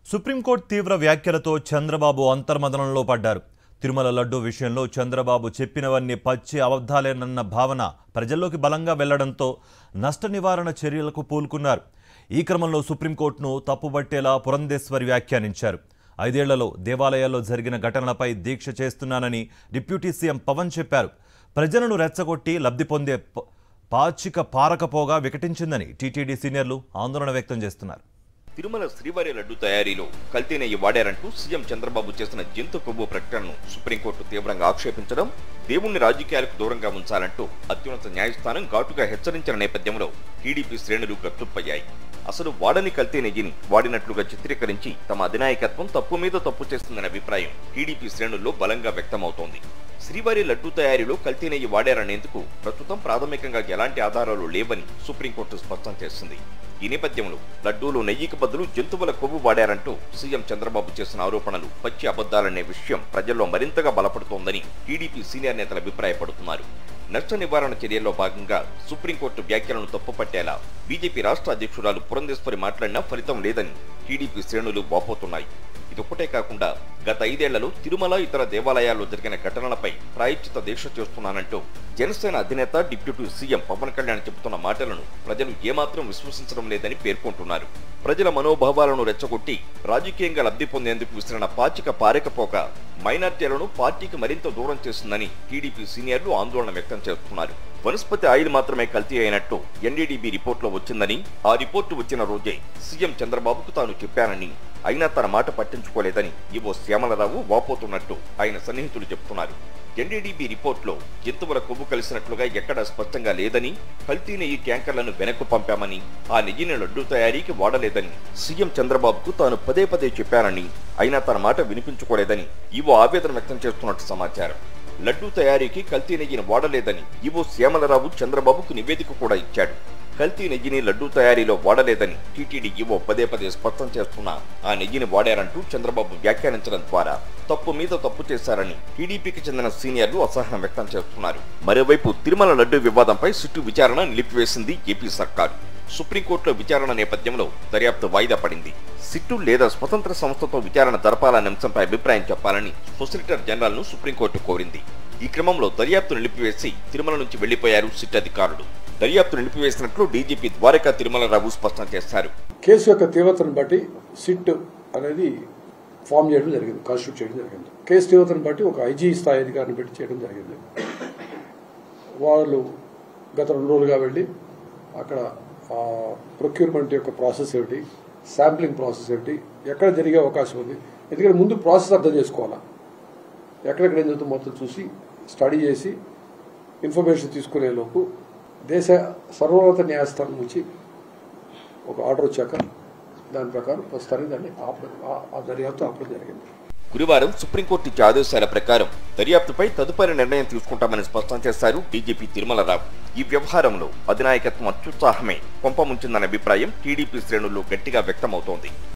supreme court తీవ్ర వ్యాఖ్యలతో చంద్రబాబు అంతర్మదనంలో పడ్డారు తిరుమల లడ్డూ విషయంలో చంద్రబాబు చెప్పినవన్నీ పచ్చి అబద్ధాలేనన్న భావన ప్రజల్లోకి బలంగా వెళ్లడంతో నష్ట నివారణ చర్యలకు పూనుకున్నారు ఈ క్రమంలో సుప్రీంకోర్టును తప్పుబట్టేలా పురంధేశ్వరి వ్యాఖ్యానించారు ఐదేళ్లలో దేవాలయాల్లో జరిగిన ఘటనలపై దీక్ష చేస్తున్నానని డిప్యూటీ సీఎం పవన్ చెప్పారు ప్రజలను రెచ్చగొట్టి లబ్ధి పొందే ప- పాచిక పారకపోగా వికటించిందని టీటీడీ సీనియర్లు ఆందోళన వ్యక్తం చేస్తున్నారు తిరుమల శ్రీవారి లడ్డు తయారీలో కల్తీ నెయ్యి వాడారంటూ సీఎం చంద్రబాబు చేసిన జంతు కొవ్వు ప్రకటనను సుప్రీంకోర్టు తీవ్రంగా ఆక్షేపించడం దేవుణ్ణి రాజకీయాలకు దూరంగా ఉంచాలంటూ అత్యున్నత న్యాయస్థానం ఘాటుగా హెచ్చరించిన నేపథ్యంలో టీడీపీ శ్రేణులు గట్టుప్పయ్యాయి అసలు వాడని కల్తీ నెయ్యిని వాడినట్లుగా చిత్రీకరించి తమ అధినాయకత్వం తప్పు మీద తప్పు చేస్తుందనే అభిప్రాయం టీడీపీ శ్రేణుల్లో బలంగా వ్యక్తమవుతోంది శ్రీవారి లడ్డు తయారీలో కల్తీ నెయ్యి వాడారనేందుకు ప్రస్తుతం ప్రాథమికంగా ఎలాంటి ఆధారాలు లేవని సుప్రీంకోర్టు స్పష్టం చేసింది ఈ నేపథ్యంలో లడ్డూలో నెయ్యికి బదులు జంతువుల కొవ్వు వాడారంటూ సీఎం చంద్రబాబు చేసిన ఆరోపణలు పచ్చి అబద్ధాలనే విషయం ప్రజల్లో మరింతగా బలపడుతోందని టీడీపీ సీనియర్ నేతలు అభిప్రాయపడుతున్నారు నష్ట నివారణ చర్యల్లో భాగంగా సుప్రీంకోర్టు వ్యాఖ్యలను తప్పుపట్టేలా బీజేపీ రాష్ట్ర అధ్యక్షురాలు పురంధేశ్వరి మాట్లాడినా ఫలితం లేదని టీడీపీ శ్రేణులు వాపోతున్నాయి ఇదొక్కటే కాకుండా గత ఐదేళ్లలో తిరుమల ఇతర దేవాలయాల్లో జరిగిన ఘటనలపై ప్రాయశ్చిత దీక్ష చేస్తున్నానంటూ జనసేన అధినేత డిప్యూటీ సీఎం పవన్ కళ్యాణ్ చెబుతున్న మాటలను ప్రజలు ఏమాత్రం విశ్వసించడం లేదని పేర్కొంటున్నారు ప్రజల మనోభావాలను రెచ్చగొట్టి రాజకీయంగా లబ్ధి పొందేందుకు విసిరిన పాచిక పారకపోక మైనార్టీలను పార్టీకి మరింత దూరం చేస్తుందని టీడీపీ సీనియర్లు ఆందోళన వ్యక్తం చేస్తున్నారు వనస్పతి ఆయిల్ మాత్రమే కల్తీ అయినట్టు ఎన్డీడీబీ రిపోర్టులో వచ్చిందని ఆ రిపోర్టు వచ్చిన రోజే సీఎం చంద్రబాబుకు తాను చెప్పానని అయినా తన మాట పట్టించుకోలేదని ఈవో శ్యామలరావు వాపోతున్నట్టు ఆయన సన్నిహితులు చెబుతున్నారు ఎన్డీడీబీ రిపోర్టులో జంతువుల కొవ్వు కలిసినట్లుగా ఎక్కడా స్పష్టంగా లేదని కల్తీ నెయ్యి ట్యాంకర్లను వెనక్కు పంపామని ఆ నెయ్యిని లడ్డు తయారీకి వాడలేదని సీఎం చంద్రబాబుకు తాను పదే పదే చెప్పానని అయినా తన మాట వినిపించుకోలేదని ఈవో ఆవేదన వ్యక్తం చేస్తున్నట్టు సమాచారం లడ్డూ తయారీకి కల్తీ నెయ్యిని వాడలేదని ఈవో శ్యామలరావు చంద్రబాబుకు నివేదిక కూడా ఇచ్చాడు కల్తీ నెయ్యిని లడ్డూ తయారీలో వాడలేదని టీటీడీ ఈవో పదే పదే స్పష్టం చేస్తున్నా ఆ నెయ్యిని వాడారంటూ చంద్రబాబు వ్యాఖ్యానించడం ద్వారా తప్పు మీద తప్పు చేశారని టీడీపీకి చెందిన సీనియర్లు అసహనం వ్యక్తం చేస్తున్నారు మరోవైపు తిరుమల లడ్డూ వివాదంపై సిట్టు విచారణ నిలిపివేసింది ఏపీ సర్కారు సుప్రీంకోర్టులో విచారణ నేపథ్యంలో దర్యాప్తు వాయిదా పడింది సిట్టు లేదా స్వతంత్ర సంస్థతో విచారణ జరపాలనే అంశంపై అభిప్రాయం చెప్పాలని సొసిలిటర్ జనరల్ ను సుప్రీంకోర్టు కోరింది ఈ క్రమంలో దర్యాప్తు నిలిపివేసి తిరుమల నుంచి వెళ్లిపోయారు సిట్ అధికారులు దర్యాప్తు నిలిపివేసినట్లు డీజీపీ ద్వారకా తిరుమలరావు స్పష్టం చేశారు కేసు యొక్క తీవ్రతను బట్టి సిట్ అనేది ఫామ్ చేయడం జరిగింది కాన్స్టిట్యూట్ చేయడం జరిగింది కేసు తీవ్రతను బట్టి ఒక ఐజీ స్థాయి అధికారిని పెట్టి చేయడం జరిగింది వాళ్ళు గత రెండు రోజులుగా వెళ్ళి అక్కడ ప్రొక్యూర్మెంట్ యొక్క ప్రాసెస్ ఏమిటి శాంప్లింగ్ ప్రాసెస్ ఏమిటి ఎక్కడ జరిగే అవకాశం ఉంది ఎందుకంటే ముందు ప్రాసెస్ అర్థం చేసుకోవాలా ఎక్కడెక్కడ ఏం జరుగుతుందో మొత్తం చూసి స్టడీ చేసి ఇన్ఫర్మేషన్ తీసుకునే లోపు దేశ సర్వోన్నత న్యాయస్థానం నుంచి ఒక ఆర్డర్ వచ్చాక దాని ప్రకారం ప్రస్తుతానికి దాన్ని ఆపడం ఆ- ఆ దర్యాప్తు ఆపడం జరిగింది గురువారం సుప్రీంకోర్టు ఇచ్చే ఆదేశాల ప్రకారం దర్యాప్తుపై తదుపరి నిర్ణయం తీసుకుంటామని స్పష్టం చేశారు డీజీపీ తిరుమలరావు ఈ వ్యవహారంలో అధినాయకత్వం అత్యుత్సాహమే కొంపముంచిందనే అభిప్రాయం టీడీపీ శ్రేణుల్లో గట్టిగా వ్యక్తమవుతోంది